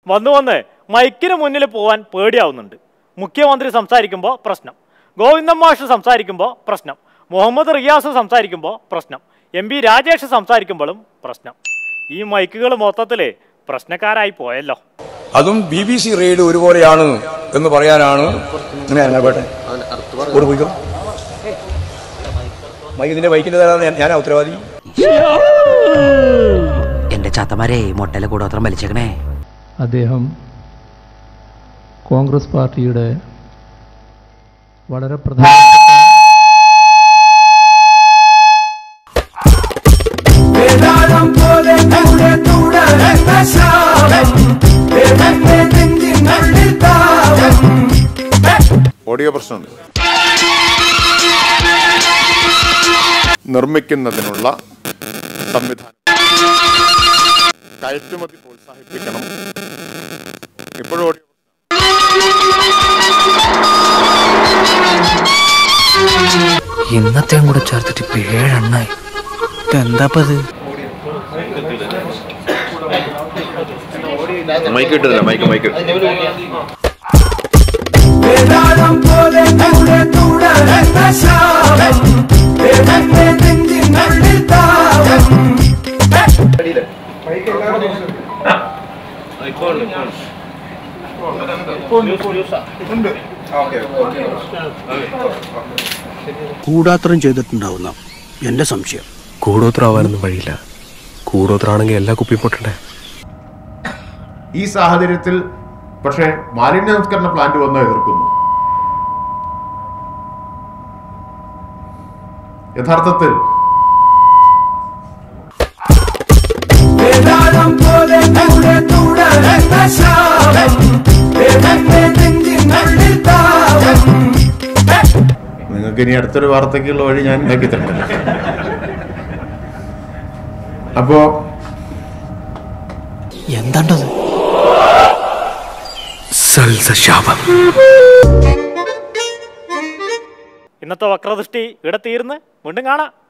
വന്നു വന്ന് മൈക്കിന് മുന്നിൽ പോവാൻ പേടിയാവുന്നുണ്ട് മുഖ്യമന്ത്രി സംസാരിക്കുമ്പോൾ പ്രശ്നം ഗോവിന്ദൻ മാഷ് സംസാരിക്കുമ്പോൾ പ്രശ്നം മുഹമ്മദ് റിയാസ് സംസാരിക്കുമ്പോൾ പ്രശ്നം എം പി രാജേഷ് സംസാരിക്കുമ്പോഴും പ്രശ്നം ഈ മൈക്കുകൾ മൊത്തത്തിൽ പ്രശ്നക്കാരായി പോയല്ലോ അതും ബി ബി സി റെയ്ഡ് ഒരുപോലെയാണ് എന്ന് പറയാനാണ് ഇങ്ങനെ പോട്ടെ കൂടെ പോയിക്കോ മൈക്ക് ഇതിന്റെ ബൈക്കിന്റെ തരാൻ ഞാനാ ഉത്തരവാദി എന്റെ ചാത്തമാരെ മൊട്ടയിലെ കൂടോത്രം വലിച്ചേക്കണേ അദ്ദേഹം കോൺഗ്രസ് പാർട്ടിയുടെ വളരെ പ്രധാനപ്പെട്ട ഓഡിയോ പ്രശ്നമുണ്ട് നിർമ്മിക്കുന്നതിനുള്ള സംവിധാനം കയറ്റുമതി പ്രോത്സാഹിപ്പിക്കണം ഇപ്പോഴും ഓഡിയോ ഇന്നത്തെയും കൂടെ ചേർത്തിട്ട് ഇപ്പൊ ഏഴെണ്ണായി എന്താപ്പത് മൈക്ക് കിട്ടുന്നില്ല മൈക്ക് മൈക്ക് കൂടാത്രം ചെയ്തിട്ടുണ്ടാവുന്ന എന്റെ സംശയം കൂടോത്രാവാനൊന്നും വഴിയില്ല കൂടോത്രാണെങ്കിൽ എല്ലാ കുപ്പിയും പൊട്ടണ്ടേ ഈ സാഹചര്യത്തിൽ പക്ഷേ മാലിന്യ സംസ്കരണ പ്ലാന്റ് വന്ന് എതിർക്കുന്നു യഥാർത്ഥത്തിൽ നിങ്ങൾക്ക് ഇനി അടുത്തൊരു വാർത്തയ്ക്കുള്ള വഴി ഞാൻ ഉണ്ടാക്കി തരണം അപ്പോ എന്താണ്ടത് സൽസശാപം ഇന്നത്തെ വക്രദൃഷ്ടി ഇവിടെ തീർന്ന് വീണ്ടും കാണാം